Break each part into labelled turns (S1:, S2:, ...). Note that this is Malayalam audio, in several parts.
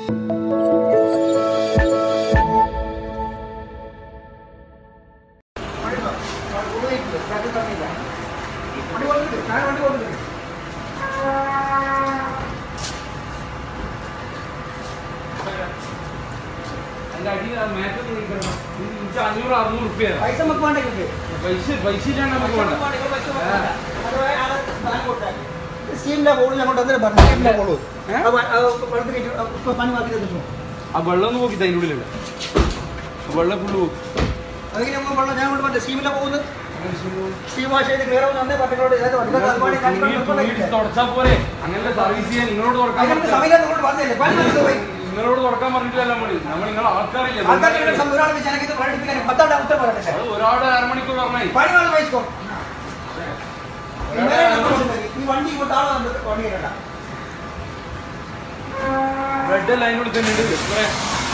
S1: അതിന്റെ അടിയിൽ ആ മേത്തത് നിൽക്കണം. ഇത് ഇഞ്ച് അഞ്ഞൂറ് അറുന്നൂറ് റുപ്യ
S2: പൈസ നമുക്ക് വേണ്ട ഇങ്ങക്ക്.
S1: പൈസ പൈസ ഇല്ലാണ്ട് നമുക്ക് വേണ്ട
S2: സ്റ്റീമിന്റെ ബോൾ ഞാൻ കൊണ്ടുവന്നിട്ട് പറഞ്ഞു സ്റ്റീമിന്റെ ബോൾ
S1: ഏ?
S2: വെള്ളത്തിൽ ഇട്ട് ഇപ്പൊ പനി മാറ്റി തന്നിട്ടു
S1: ആ വെള്ളം ഒന്ന് നോക്കി അതിൻ്റെ ഉള്ളിലുള്ള ആ വെള്ളം ഫുള്ള് പോക്കി
S2: അതെങ്ങനെ നമ്മൾ വെള്ളം ഞാൻ കൊണ്ട് പറഞ്ഞു സ്റ്റീമിലെ പോകുന്നത് സ്റ്റീം വാഷ് ചെയ്ത് ക്ലിയർ ആവുന്ന അന്നേ പട്ടികളോട് ഏത് പട്ടികൾ അതുപോലെ കാണിക്കാൻ
S1: തുടച്ചാ പോരെ അങ്ങനത്തെ സർവീസ് ചെയ്യാൻ നിങ്ങളോട് തുറക്കാൻ
S2: അതിനകത്ത്
S1: പറഞ്ഞില്ല.
S2: സമയം കൊണ്ട് വന്നില്ലേ പനി മാറ്റി പോയി
S1: നിങ്ങളോട് തുറക്കാൻ പറഞ്ഞിട്ടില്ല നമ്മൾ നമ്മൾ നിങ്ങളെ ആൾക്കാരില്ല
S2: ആൾക്കാരുടെ ഒരാൾ ജനങ്ങൾക്ക് പഠിപ്പിക്കാൻ പത്താണ്ട് ഉത്തരം പറയട്ടെ
S1: അത് ഒരാളുടെ അരമണിക്കൂർ പറഞ്ഞാൽ
S2: പണി വേണം പൈസ ഈ വണ്ടി ഇങ്ങോട്ട് ആളെ വണ്ടി കേട്ട
S1: ബ്രെഡ് എല്ലാം അതിനുള്ളിൽ തന്നെ ഉണ്ട് കുറെ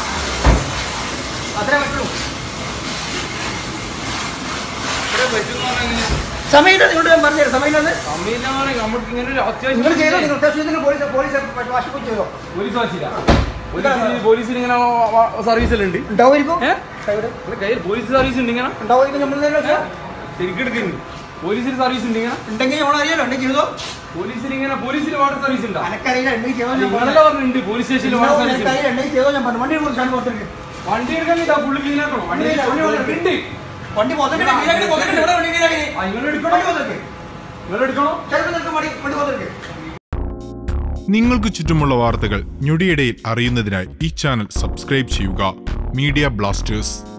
S2: അത്രേ പറ്റുള്ളൂ
S1: കുറെ പറ്റുന്ന പറഞ്ഞാൽ
S2: സമയത്ത് നിങ്ങളോട് ഞാൻ പറഞ്ഞുതരാം സമയത്ത്
S1: സമയമില്ലാതെ നമുക്ക് ഇങ്ങനെ ഒരു
S2: നിങ്ങൾ ചെയ്തോ
S1: അത്യാവശ്യം
S2: നിങ്ങൾ അത്യാവശ്യത്തിന് പോലീസ് പോലീസ് വാഷിപ്പ് ചെയ്തോ
S1: പോലീസ് വാച്ചില്ല പോലീസിന് പോലീസിന് ഇങ്ങനെ സർവീസ് എല്ലാം ഉണ്ട്
S2: ഉണ്ടാവുമായിരിക്കും
S1: ഏഹ് നിങ്ങളുടെ കയ്യിൽ പോലീസ് സർവീസ് ഉണ്ട് ഇങ്ങനെ
S2: ഉണ്ടാവുമായിരിക്കും നമ്മൾ തന്നെ
S1: ശരിക്കും എടുക്കുന്നുണ്ട് പോലീസിന് സർവീസ് ഉണ്ട് ഇങ്ങനെ
S2: ഉണ്ടെങ്കിൽ നമ്മൾ അറിയാലോ ഉണ്ടെങ്കിൽ ചെയ്തോ
S1: പോലീസിന് ഇങ്ങനെ പോലീസിന് വാട്ടർ സർവീസ് ഉണ്ടോ
S2: അനക്കറിയില്ല ഉണ്ടെങ്കിൽ ചെയ്തോ ഞാൻ പറഞ്ഞു
S1: നിങ്ങളെ പറഞ്ഞിട്ടുണ്ട് പോലീസ് സ്റ്റേഷനിൽ വാട്ടർ സർവീസ് ഉണ്ട്
S2: എനിക്കറിയില്ല ഉണ്ടെങ്കിൽ ചെയ്തോ ഞാൻ പറഞ്ഞു വണ്ടി കൊടുക്കാൻ കൊടുത്തിട്ട്
S1: വണ്ടി എടുക്കാൻ കിട്ടാ ഫുള്ള് ക്ലീൻ ആക്കണം വണ്ടി
S2: ഇല്ല, വണ്ടി
S1: ഉണ്ട് ഉണ്ട്.
S2: വണ്ടി മൊത്തത്തിൽ മൊത്തത്തിൽ ഇവിടെ വണ്ടി ഇങ്ങനെ
S1: ആ, നിങ്ങൾ
S2: വണ്ടി
S1: എടുക്കണോ
S2: മൊത്തത്തിൽ
S1: നിങ്ങൾ എടുക്കണോ
S2: ചിലപ്പോൾ നിൽക്കും വണ്ടി വണ്ടി മൊത്തത്തിൽ
S3: നിങ്ങൾക്ക് ചുറ്റുമുള്ള വാർത്തകൾ ഞൊടിയിടയിൽ അറിയുന്നതിനായി ഈ ചാനൽ സബ്സ്ക്രൈബ് ചെയ്യുക മീഡിയ ബ്ലാസ്റ്റേഴ്സ്